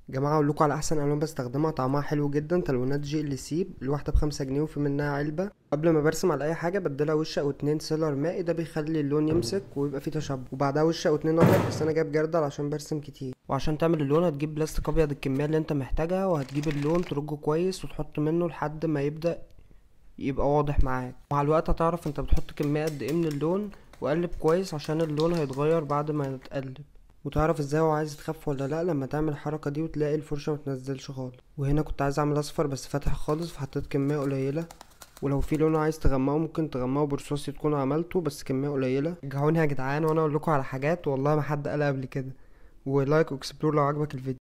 جماعة اقول لكم على احسن الوان بستخدمها طعمها حلو جدا تلوينات جي ال سي الواحدة بخمسة جنيه وفي منها علبة قبل ما برسم على اي حاجة بديلها وش او اتنين سيلر مائي ده بيخلي اللون يمسك ويبقى فيه تشبع وبعدها وش او اتنين ابيض بس انا جايب جردل عشان برسم كتير وعشان تعمل اللون هتجيب بلاستيك ابيض الكمية اللي انت محتاجها وهتجيب اللون ترجه كويس وتحط منه لحد ما يبدأ يبقى واضح معاك ومع الوقت هتعرف انت بتحط كمية قد ايه من اللون وقلب كويس عشان اللون هيتغير بعد ما يتقلب وتعرف ازاي هو عايز يتخف ولا لا لما تعمل الحركة دي وتلاقي الفرشة متنزلش خالص وهنا كنت عايز اعمل اصفر بس فاتح خالص فحطيت كمية قليلة ولو في لون عايز تغمقه ممكن تغمقه برصاصي تكون عملته بس كمية قليلة رجعوني يا جدعان وانا اقول لكم على حاجات والله ما حد قالها قبل كده ولايك واكسبلور لو عجبك الفيديو